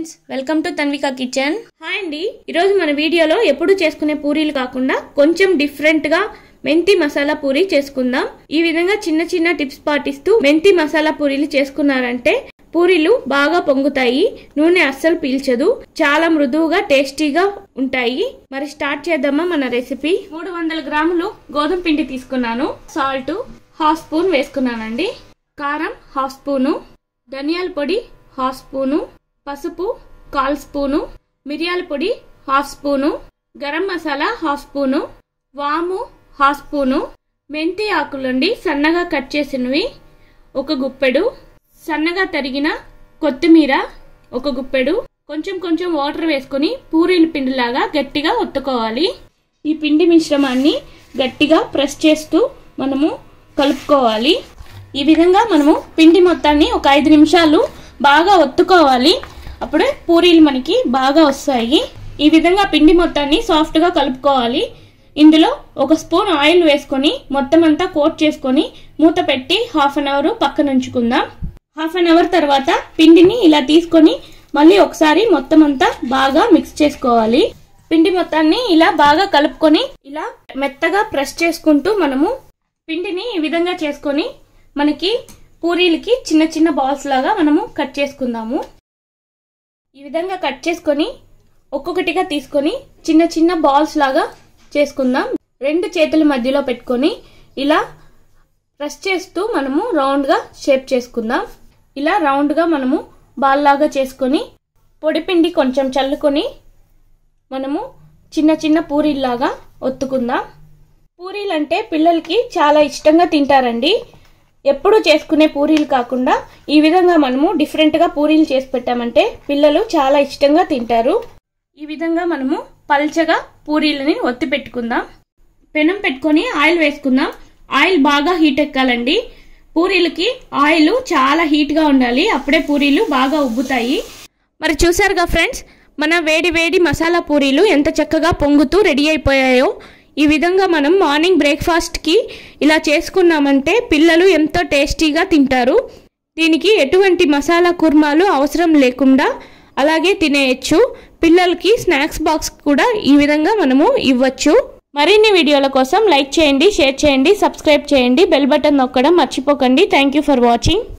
friends welcome to Tanvika kitchen hi అండి ఈరోజు మన వీడియోలో ఎప్పుడు చేసుకునే పూరీలు కాకుండా కొంచెం డిఫరెంట్ గా మెంతి మసాలా పూరి చేసుకుందాం ఈ విధంగా చిన్న చిన్న టిప్స్ పాటిస్తూ మెంతి మసాలా పూరీలు చేసుకున్నారంటే పూరీలు బాగా పొంగుతాయి నూనె అస్సలు పీల్చదు చాలా మృదువుగా టేస్టీగా ఉంటాయి మరి స్టార్ట్ చేద్దామా మన రెసిపీ మూడు వందల గ్రాములు గోధుమ పిండి తీసుకున్నాను సాల్ట్ హాఫ్ స్పూన్ వేసుకున్నానండి కారం హాఫ్ స్పూను ధనియాల పొడి హాఫ్ స్పూను పసుపు కాల్ స్పూను మిరియాల పొడి half spoon garam masala half spoon వాము హాఫ్ స్పూను మెంతి ఆకులండి సన్నగా కట్ చేసినవి ఒక గుప్పెడు సన్నగా తరిగిన కొత్తిమీర ఒక గుప్పెడు కొంచెం కొంచెం వాటర్ వేసుకొని పూరీల పిండిలాగా గట్టిగా ఒత్తుకోవాలి ఈ పిండి మిశ్రమాన్ని గట్టిగా ప్రెస్ చేస్తూ మనము కలుపుకోవాలి ఈ విధంగా మనము పిండి మొత్తాన్ని ఒక ఐదు నిమిషాలు బాగా ఒత్తుకోవాలి అప్పుడే పూరీలు మనకి బాగా వస్తాయి ఈ విధంగా పిండి మొత్తాన్ని సాఫ్ట్గా కలుపుకోవాలి ఇందులో ఒక స్పూన్ ఆయిల్ వేసుకొని మొత్తం అంతా కోట్ చేసుకొని మూత పెట్టి హాఫ్ అన్ అవర్ పక్కన ఉంచుకుందాం హాఫ్ అన్ అవర్ తర్వాత పిండిని ఇలా తీసుకొని మళ్ళీ ఒకసారి మొత్తం అంతా బాగా మిక్స్ చేసుకోవాలి పిండి మొత్తాన్ని ఇలా బాగా కలుపుకొని ఇలా మెత్తగా ప్రెస్ చేసుకుంటూ మనము పిండిని ఈ విధంగా చేసుకొని మనకి పూరీలకి చిన్న చిన్న బాల్స్ లాగా మనము కట్ చేసుకుందాము ఈ విధంగా కట్ చేసుకొని ఒక్కొక్కటిగా తీసుకొని చిన్న చిన్న బాల్స్ లాగా చేసుకుందాం రెండు చేతుల మధ్యలో పెట్టుకొని ఇలా ప్రెస్ చేస్తూ మనము రౌండ్గా షేప్ చేసుకుందాం ఇలా రౌండ్గా మనము బాల్ లాగా చేసుకొని పొడిపిండి కొంచెం చల్లుకొని మనము చిన్న చిన్న పూరీల్లాగా ఒత్తుకుందాం పూరీలు అంటే పిల్లలకి చాలా ఇష్టంగా తింటారండి ఎప్పుడు చేసుకునే పూరీలు కాకుండా ఈ విధంగా మనము డిఫరెంట్గా పూరీలు చేసి పెట్టామంటే పిల్లలు చాలా ఇష్టంగా తింటారు ఈ విధంగా మనము పల్చగా పూరీలని ఒత్తి పెట్టుకుందాం పెనం పెట్టుకొని ఆయిల్ వేసుకుందాం ఆయిల్ బాగా హీట్ ఎక్కాలండి పూరీలకి ఆయిల్ చాలా హీట్గా ఉండాలి అప్పుడే పూరీలు బాగా ఉబ్బుతాయి మరి చూసారుగా ఫ్రెండ్స్ మన వేడి వేడి మసాలా పూరీలు ఎంత చక్కగా పొంగుతూ రెడీ అయిపోయాయో ఈ విధంగా మనం మార్నింగ్ బ్రేక్ఫాస్ట్కి ఇలా చేసుకున్నామంటే పిల్లలు ఎంతో టేస్టీగా తింటారు దీనికి ఎటువంటి మసాలా కుర్మాలు అవసరం లేకుండా అలాగే తినేయచ్చు పిల్లలకి స్నాక్స్ బాక్స్ కూడా ఈ విధంగా మనము ఇవ్వచ్చు మరిన్ని వీడియోల కోసం లైక్ చేయండి షేర్ చేయండి సబ్స్క్రైబ్ చేయండి బెల్ బటన్ నొక్కడం మర్చిపోకండి థ్యాంక్ యూ ఫర్ వాచింగ్